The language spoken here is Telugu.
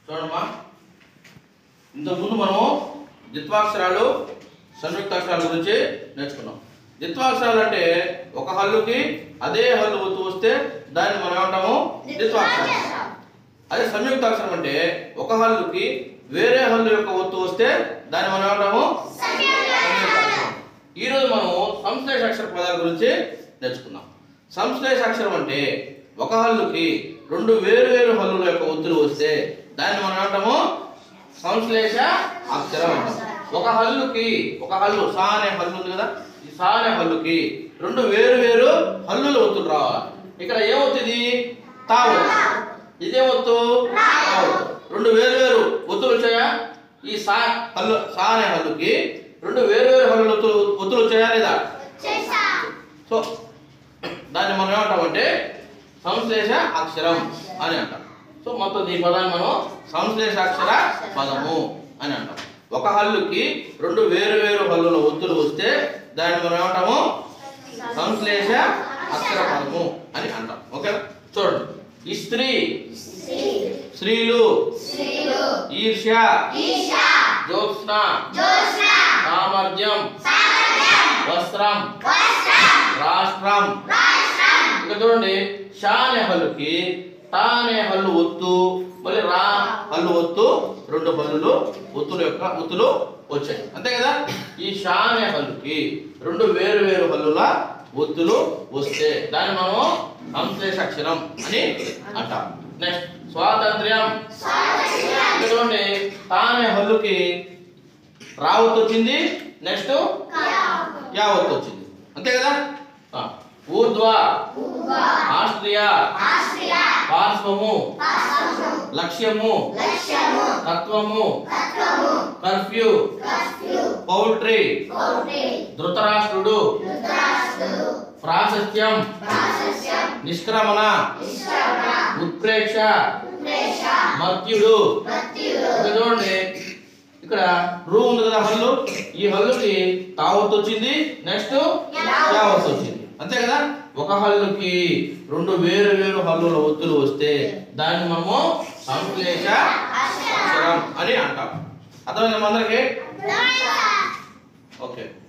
చూడమ్మా ఇంతకుముందు మనము ద్విత్వాక్షరాలు సంయుక్తాక్షరాల గురించి నేర్చుకున్నాం ద్విత్వాక్షరాలు అంటే ఒక హల్లుకి అదే హల్లు ఒత్తు వస్తే దాన్ని మనం ఏమంటాము ద్విత్వాక్షరం అదే సంయుక్తాక్షరం అంటే ఒక హల్లుకి వేరే హల్లు యొక్క ఒత్తు వస్తే దాన్ని మనం ఏమంటాము సంయుక్తాక్షరం ఈరోజు మనము సంశ్లేషాక్షర పదాల గురించి నేర్చుకుందాం సంశ్లేషాక్షరం అంటే ఒక హల్లుకి రెండు వేరు వేరు హల్లుల యొక్క ఒత్తులు వస్తే దాన్ని మనం ఏమంటాము సంశ్లేష అక్షరం అంటాం ఒక హల్లుకి ఒక హల్లు సా అనే హల్లు ఉంది కదా ఈ సా అనే హల్లుకి రెండు వేరు వేరు హల్లుల ఒత్తులు రావాలి ఇక్కడ ఏమవుతుంది తా ఒత్తు ఇదేమొత్తు తా ఒత్తు రెండు వేరు వేరు ఒత్తులు వచ్చాయా ఈ సా హల్లు సా అనే హల్లుకి రెండు వేరు వేరు హల్లుల ఒత్తులు ఒత్తులు వచ్చాయా లేదా సో దాన్ని మనం ఏమంటామంటే సంశ్లేష అక్షరం అని అంటాం సో మొత్తం ఈ పదాన్ని మనం సంశ్లేషాక్షర పదము అని అంటాం ఒక హల్లుకి రెండు వేరు వేరు హల్లుల ఒత్తులు వస్తే దాన్ని మనం ఏమంటాము సంశ్లేష అక్షర పదము అని అంటాం ఓకేనా చూడండి ఈ స్త్రీ స్త్రీలు ఈర్ష్య జ్యోత్స్న సామర్థ్యం వస్త్రం రాష్ట్రం ఇక చూడండి షా అనే హల్లుకి టా అనే హల్లు ఒత్తు మళ్ళీ రా హల్లు ఒత్తు రెండు హల్లులు ఒత్తుల యొక్క ఒత్తులు వచ్చాయి అంతే కదా ఈ షా అనే హల్లుకి రెండు వేరు వేరు హల్లుల ఒత్తులు వస్తే దాన్ని మనం సంశ్లేష అక్షరం అని అంటాం నెక్స్ట్ స్వాతంత్ర్యం ఇక చూడండి టా అనే హల్లుకి రా ఒత్తు వచ్చింది నెక్స్ట్ యా ఒత్తు వచ్చింది అంతే కదా ఆ, ఊర్ధ్వ ఆస్ట్రియా పార్శ్వము లక్ష్యము తత్వము కర్ఫ్యూ పౌల్ట్రీ ధృతరాష్ట్రుడు ప్రాశస్త్యం నిష్క్రమణ ఉత్ప్రేక్ష మత్యుడు ఇక్కడ చూడండి ఇక్కడ రూ ఉంది కదా హల్లు ఈ హల్లుకి తావత్ వచ్చింది నెక్స్ట్ యావత్ వచ్చింది అంతే కదా ఒక హల్లుకి రెండు వేరు వేరు హల్లుల ఒత్తులు వస్తే దాన్ని మనము సంశ్లేష అక్షరం అని అంటాం అర్థమైందా అందరికి ఓకే